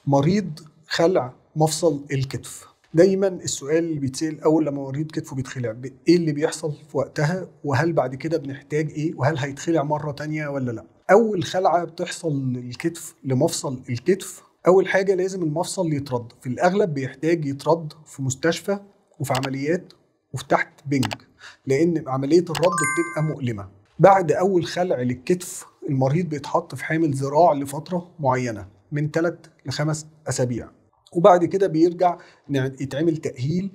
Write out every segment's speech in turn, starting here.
مريض خلع مفصل الكتف دايما السؤال اللي بيتسال اول لما مريض كتفه بيتخلع ب- ايه اللي بيحصل في وقتها وهل بعد كده بنحتاج ايه وهل هيتخلع مره تانية ولا لا اول خلعه بتحصل للكتف لمفصل الكتف اول حاجه لازم المفصل يترد في الاغلب بيحتاج يترد في مستشفى وفي عمليات وفي تحت بنج لان عمليه الرد بتبقى مؤلمه بعد اول خلع للكتف المريض بيتحط في حامل ذراع لفتره معينه من 3 لخمس اسابيع وبعد كده بيرجع نع- يتعمل تاهيل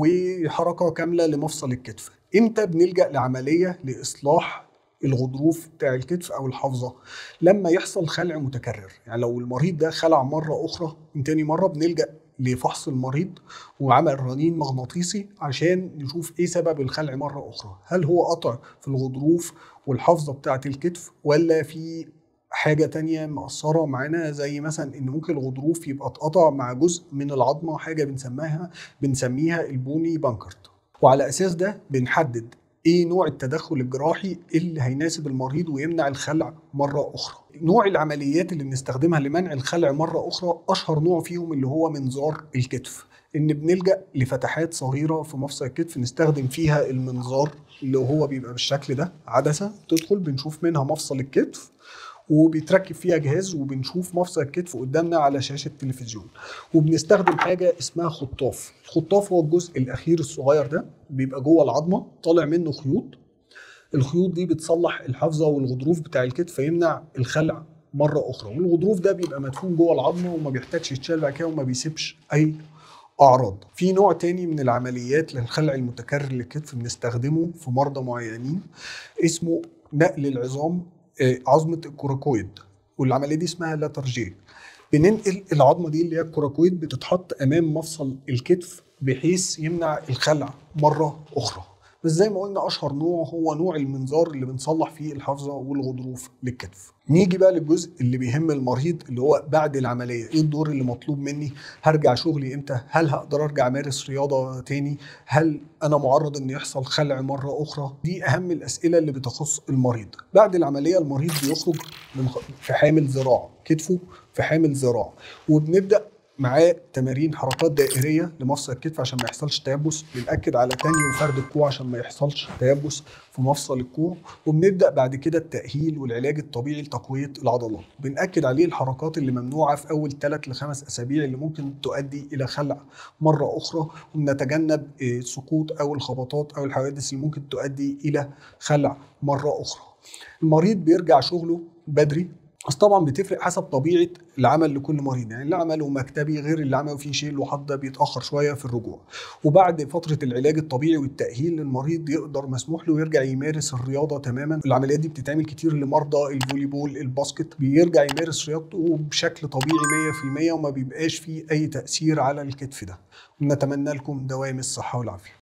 وحركه كامله لمفصل الكتف امتى بنلجا لعمليه لاصلاح الغضروف بتاع الكتف او الحافظه لما يحصل خلع متكرر يعني لو المريض ده خلع مره اخرى من تاني مره بنلجا لفحص المريض وعمل رنين مغناطيسي عشان نشوف ايه سبب الخلع مره اخرى هل هو قطع في الغضروف والحافظه بتاعه الكتف ولا في حاجة تانية مأثرة معانا زي مثلا إن ممكن الغضروف يبقى اتقطع مع جزء من العظمة حاجة بنسميها بنسميها البوني بانكرت وعلى أساس ده بنحدد ايه نوع التدخل الجراحي اللي هيناسب المريض ويمنع الخلع مره اخرى. نوع العمليات اللي بنستخدمها لمنع الخلع مره اخرى اشهر نوع فيهم اللي هو منظار الكتف. ان بنلجا لفتحات صغيره في مفصل الكتف نستخدم فيها المنظار اللي هو بيبقى بالشكل ده عدسه تدخل بنشوف منها مفصل الكتف وبيتركب فيها جهاز وبنشوف مفصل الكتف قدامنا على شاشه تلفزيون وبنستخدم حاجه اسمها خطاف الخطاف هو الجزء الاخير الصغير ده بيبقى جوه العظمه طالع منه خيوط الخيوط دي بتصلح الحافظه والغضروف بتاع الكتف فيمنع الخلع مره اخرى والغضروف ده بيبقى مدفون جوه العظمه وما بيحتاجش يتشال بعد كده وما بيسيبش اي اعراض في نوع تاني من العمليات للخلع المتكرر للكتف بنستخدمه في مرضى معينين اسمه نقل العظام آه، عظمه الكوراكويد والعمليه دي اسمها لاترجيه بننقل العظمه دي اللي هي الكوراكويد بتتحط امام مفصل الكتف بحيث يمنع الخلع مره اخرى بس زي ما قلنا اشهر نوع هو نوع المنظار اللي بنصلح فيه الحافظه والغضروف للكتف نيجي بقى للجزء اللي بيهم المريض اللي هو بعد العمليه ايه الدور اللي مطلوب مني هرجع شغلي امتى هل هقدر ارجع امارس رياضه تاني هل انا معرض ان يحصل خلع مره اخرى دي اهم الاسئله اللي بتخص المريض بعد العمليه المريض بيخرج من خ- في حامل ذراع كتفه في حامل ذراع وبنبدا معاه تمارين حركات دائريه لمفصل الكتف عشان ما يحصلش تيبس بنأكد على تاني وفرد الكوع عشان ما يحصلش تيبس في مفصل الكوع وبنبدا بعد كده التأهيل والعلاج الطبيعي لتقويه العضلات بنأكد عليه الحركات اللي ممنوعه في اول ثلاث لخمس اسابيع اللي ممكن تؤدي الى خلع مره اخرى وبنتجنب آه، السقوط او الخبطات او الحوادث اللي ممكن تؤدي الى خلع مره اخرى المريض بيرجع شغله بدري بس طبعا بتفرق حسب طبيعه العمل لكل مريض يعني اللي عمله مكتبي غير اللي عمله فيه شيل وحط ده بيتاخر شويه في الرجوع وبعد فتره العلاج الطبيعي والتاهيل للمريض يقدر مسموح له يرجع يمارس الرياضه تماما العمليات دي بتتعمل كتير لمرضى الفوليبول الباسكت بيرجع يمارس رياضته بشكل طبيعي 100% وما بيبقاش فيه اي تاثير على الكتف ده نتمنى لكم دوام الصحه والعافيه